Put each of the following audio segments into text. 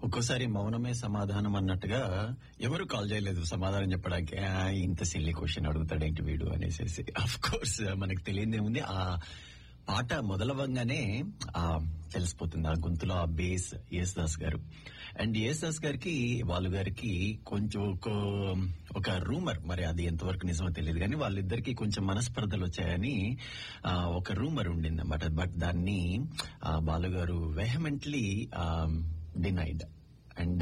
ఒక్కోసారి మౌనమే సమాధానం అన్నట్టుగా ఎవరు కాల్ చేయలేదు సమాధానం చెప్పడానికి "ఆ, ఇంత సిల్లీ క్వశ్చన్ అడుగుతాడేంటి వీడు అనేసి అఫ్ కోర్స్ మనకు తెలియదే ఉంది ఆ పాట మొదలవంగానే ఆ తెలిసిపోతుంది ఆ గొంతులో ఆ బేస్ యేసుదాస్ గారు అండ్ యేసుదాస్ గారికి వాళ్ళు గారికి కొంచెం ఒక ఒక రూమర్ మరి అది ఎంతవరకు నిజమో తెలియదు కానీ వాళ్ళిద్దరికి కొంచెం మనస్పర్ధలు వచ్చాయని ఆ, ఒక రూమర్ ఉండింది అన్నమాట బట్ దాన్ని ఆ, Balu garu vehemently denied and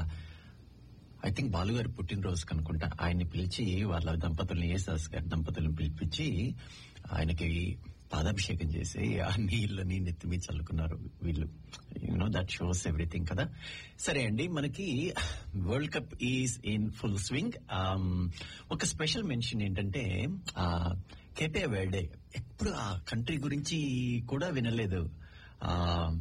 I think బాలుగారి పుట్టినరోజు కనుకుంటా ఆయన్ని పిలిచి వాళ్ళ దంపతుల్ని యేసాస్ గారి దంపతులను పిలిపించి ఆయనకి పాదాభిషేకం చేసి ఆ నీళ్ళని నెత్తి మీద చల్లుకున్నారు వీళ్ళు యూనో దట్ షోస్ ఎవ్రీథింగ్ కదా సరే అండి మనకి World Cup is in full swing ఒక స్పెషల్ మెన్షన్ ఏంటంటే కేపే వేర్డే ఎప్పుడు ఆ కంట్రీ గురించి కూడా వినలేదు ఆ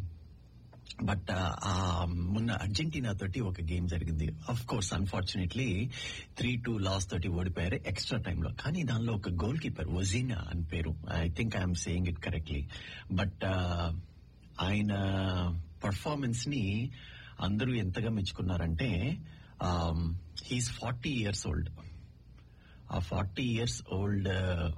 బట్ ఆ మొన్న అర్జెంటీనా తోటి ఒక గేమ్ జరిగింది of course unfortunately three two loss తోటి ఓడిపోయారు ఎక్స్ట్రా టైంలో కానీ దానిలో ఒక గోల్ కీపర్ వజీనా అని పేరు I think I'm saying it correctly but ఆయన పర్ఫార్మెన్స్ ని అందరూ ఎంతగా మెచ్చుకున్నారంటే హీస్ ఫార్టీ ఇయర్స్ ఓల్డ్ ఆ ఫార్టీ ఇయర్స్ ఓల్డ్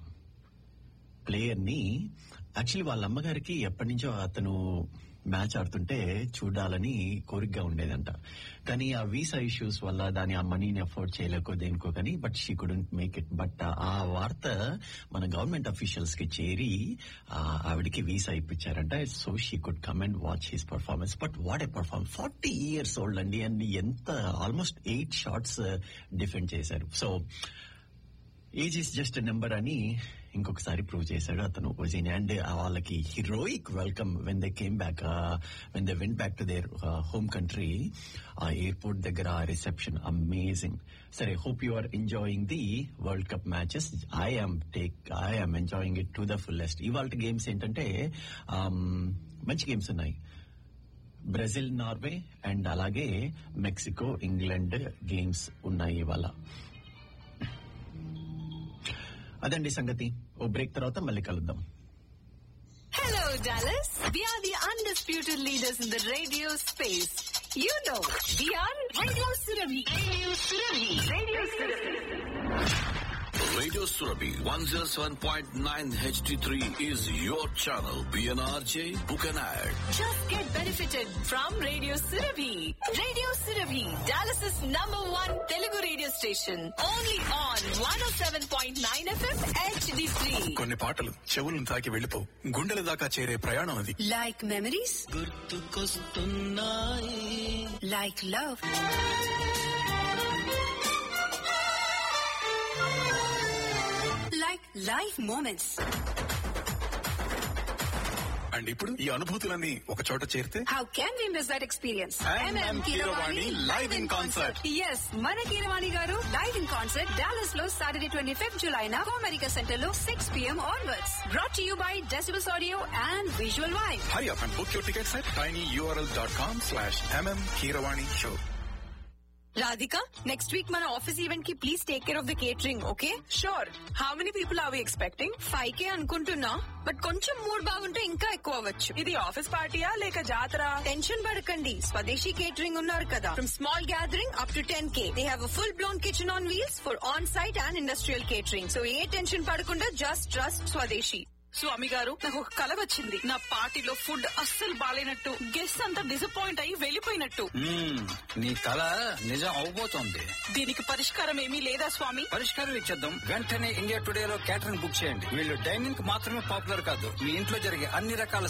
ప్లేయర్ ని యాక్చువల్లీ వాళ్ళ అమ్మగారికి ఎప్పటి నుంచో అతను మ్యాచ్ ఆడుతుంటే చూడాలని కోరికగా ఉండేదంట కానీ ఆ వీసా ఇష్యూస్ వల్ల దాని ఆ మనీని అఫోర్డ్ చేయలేకో దేనికో కానీ but she couldn't make it but ఆ వార్త మన గవర్నమెంట్ అఫీషియల్స్ కి చేరి ఆ, ఆవిడకి వీసా ఇప్పించారంట so she could come and watch his performance but what a perform forty years old అండి అండ్ ఎంత ఆల్మోస్ట్ ఎయిట్ షార్ట్స్ డిఫెండ్ చేశారు so age is just number అని ఇంకొకసారి ప్రూవ్ చేశాడు అతను ఒజిని అండ్ వాళ్ళకి heroic welcome when they came back when they went back to their home country ఆ ఎయిర్పోర్ట్ దగ్గర ఆ రిసెప్షన్ అమేజింగ్ సరే hope you are enjoying the World Cup matches I'm take I'm enjoying it to the fullest ఇవాళ games ఏంటంటే um, మంచి games ఉన్నాయి Brazil Norway and అలాగే Mexico England games ఉన్నాయి ఇవాళ అదండి సంగతి ఓ బ్రేక్ తర్వాత మళ్ళీ కలుద్దాం Hello, Dallas. We are the undisputed leaders in the radio space. You know, we are Radio Surabhi. Radio Surabhi. Radio Surabhi. Radio Surabhi 107.9 HD3 is your channel. PNRJ, book an ad. Just get benefited from Radio Surabhi. Radio Surabhi, Dallas's number one Telugu radio station. Only on 107.9 FM HD3. కొన్ని పాటలు చెవులను తాకి వెళ్ళిపో గుండెల దాకా చేరే ప్రయాణం అది Like memories? Like love? Like life moments. And ఇప్పుడు ఈ అనుభూతులన్నీ ఒక చోట చేరితే How can we miss that experience? MM Keeravani live in concert. Yes మన Keeravani garu live in concert Dallas లో సాటర్డే ట్వంటీ ఫిఫ్త్ జులై నా అమెరికా సెంటర్ లో six PM onwards brought you by decibels audio and visual వైఫ్ హై up and book your tickets at tiny URL dot com slash MM Keeravani show Radhika next week మన office event కి please take care of the catering okay sure how many people are we expecting five కే అనుకుంటున్నా but కొంచెం mood బాగుంటే ఇంకా ఎక్కువ అవ్వచ్చు ఇది office పార్టీయా లేక జాతర టెన్షన్ పడకండి స్వదేశీ కేటరింగ్ ఉన్నారు కదా from small gathering up to ten K they have full blown kitchen on wheels for on site and industrial catering so ఏ టెన్షన్ పడకుండా జస్ట్ ట్రస్ట్ స్వదేశీ స్వామి గారు నాకు ఒక కల వచ్చింది నా పార్టీలో ఫుడ్ అస్సలు బాలేనట్టు గెస్ట్ అంతా డిసప్పాయింట్ అయ్యి వెళ్ళిపోయినట్టు మ్మ్. నీ కళ నిజం అవబోతోంది దీనికి పరిష్కారం ఏమీ లేదా స్వామి పరిష్కారం ఇచ్చేద్దాం వెంటనే ఇండియా టుడే లో క్యాటరింగ్ బుక్ చేయండి వీళ్ళు డైనింగ్ మాత్రమే పాపులర్ కాదు మీ ఇంట్లో జరిగే అన్ని రకాల